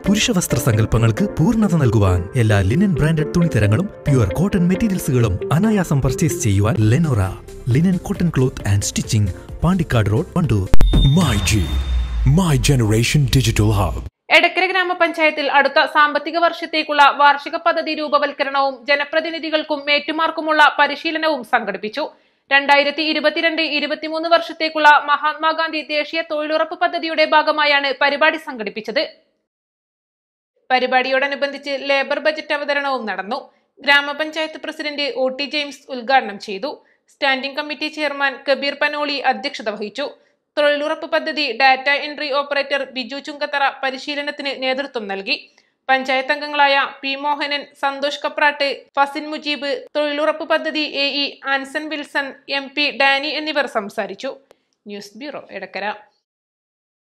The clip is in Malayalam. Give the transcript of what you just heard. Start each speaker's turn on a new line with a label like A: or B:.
A: പുരുഷ വസ്ത്ര സങ്കല്പങ്ങൾക്ക് പൂർണ്ണത നൽകുവാൻ എല്ലാ ലിനൻ ബ്രാൻഡഡ് തുണിത്തരങ്ങളും പ്യുവർ കോട്ടൺ മെറ്റീരിയൽസുകളും അനായാസം പർച്ചേസ് ചെയ്യുവാൻ Lenora linen cotton cloth and stitching Pandikkad road Wandoor
B: My G, My Generation Digital Hub.
C: Edakkara ഗ്രാമപഞ്ചായത്തിൽ അടുത്ത സാമ്പത്തിക വർഷത്തേക്കുള്ള വാർഷിക പദ്ധതി രൂപവൽക്കരണവും ജനപ്രതിനിധികൾക്കും മേറ്റുമാർക്കുമുള്ള പരിശീലനവും സംഘടിപ്പിച്ചു രണ്ടായിരത്തി ഇരുപത്തിരണ്ട് ഇരുപത്തിമൂന്ന് വർഷത്തേക്കുള്ള മഹാത്മാഗാന്ധി ദേശീയ തൊഴിലുറപ്പ് പദ്ധതിയുടെ ഭാഗമായാണ് പരിപാടി സംഘടിപ്പിച്ചത് പരിപാടിയോടനുബന്ധിച്ച് ലേബർ ബജറ്റ് അവതരണവും നടന്നു ഗ്രാമപഞ്ചായത്ത് പ്രസിഡന്റ് ഒ ടി ജെയിംസ് ഉദ്ഘാടനം ചെയ്തു standing committee chairman Kabeer Panoli അധ്യക്ഷത വഹിച്ചു തൊഴിലുറപ്പ് പദ്ധതി data entry operator Biju Chungathara പരിശീലനത്തിന് നേതൃത്വം നൽകി പഞ്ചായത്ത് അംഗങ്ങളായ പി മോഹനൻ സന്തോഷ് കപ്രാട്ട് ഫസിൻ മുജീബ് തൊഴിലുറപ്പ് പദ്ധതി A E Anson Wilson M P Danny എന്നിവർ സംസാരിച്ചു ന്യൂസ് ബ്യൂറോ എടക്കര